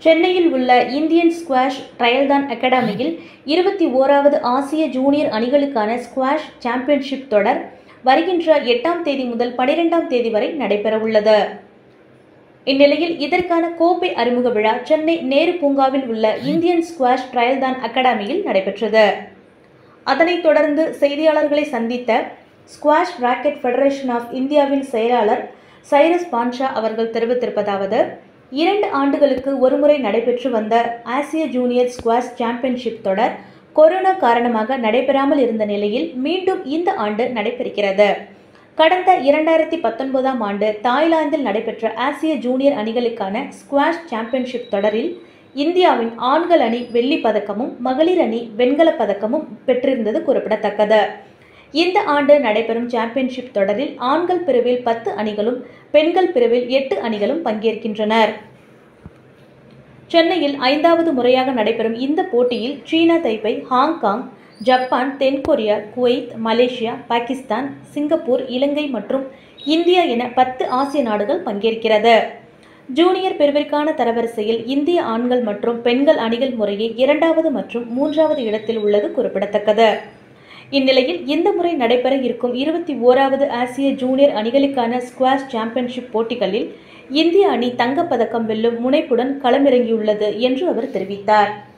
சென்னையில் உள்ள Indian squash ட்ரையல்தான் அகாடமியில் இருபத்தி ஓராவது ஆசிய ஜூனியர் அணிகளுக்கான ஸ்குவாஷ் சாம்பியன்ஷிப் தொடர் வருகின்ற எட்டாம் தேதி முதல் பனிரெண்டாம் தேதி வரை நடைபெறவுள்ளது இந்நிலையில் இதற்கான கோப்பை அறிமுக விழா சென்னை நேரு பூங்காவில் உள்ள இந்தியன் ஸ்குவாஷ் ட்ரையல்தான் அகாடமியில் நடைபெற்றது அதனைத் தொடர்ந்து செய்தியாளர்களை சந்தித்த ஸ்குவாஷ் ராக்கெட் ஃபெடரேஷன் ஆஃப் இந்தியாவின் செயலாளர் சைரஸ் பான்ஷா அவர்கள் தெரிவித்திருப்பதாவது இரண்டு ஆண்டுகளுக்கு ஒருமுறை நடைபெற்று வந்த ஆசிய ஜூனியர் ஸ்குவாஷ் சாம்பியன்ஷிப் தொடர் கொரோனா காரணமாக நடைபெறாமல் இருந்த நிலையில் மீண்டும் இந்த ஆண்டு நடைபெறுகிறது கடந்த இரண்டாயிரத்தி பத்தொன்பதாம் ஆண்டு தாய்லாந்தில் நடைபெற்ற ஆசிய ஜூனியர் அணிகளுக்கான ஸ்குவாஷ் சாம்பியன்ஷிப் தொடரில் இந்தியாவின் ஆண்கள் அணி வெள்ளிப் பதக்கமும் மகளிர் அணி வெண்கலப் பதக்கமும் பெற்றிருந்தது குறிப்பிடத்தக்கது இந்த ஆண்டு நடைபெறும் சாம்பியன்ஷிப் தொடரில் ஆண்கள் பிரிவில் பத்து அணிகளும் பெண்கள் பிரிவில் எட்டு அணிகளும் பங்கேற்கின்றனர் சென்னையில் ஐந்தாவது முறையாக நடைபெறும் இந்த போட்டியில் சீனா தைப்பை ஹாங்காங் ஜப்பான் தென்கொரியா Kuwait Malaysia Pakistan Singapore Ilangai மற்றும் இந்தியா என பத்து ஆசிய நாடுகள் பங்கேற்கிறது ஜூனியர் பிரிவிற்கான தரவரிசையில் இந்திய ஆண்கள் மற்றும் பெண்கள் அணிகள் முறையே இரண்டாவது மற்றும் மூன்றாவது இடத்தில் உள்ளது குறிப்பிடத்தக்கது இந்நிலையில் இந்த முறை நடைபெற இருக்கும் இருபத்தி ஓராவது ஆசிய ஜூனியர் அணிகளுக்கான ஸ்குவாஷ் சாம்பியன்ஷிப் போட்டிகளில் இந்திய அணி தங்கப்பதக்கம் வெல்லும் முனைப்புடன் களமிறங்கியுள்ளது என்று அவர் தெரிவித்தார்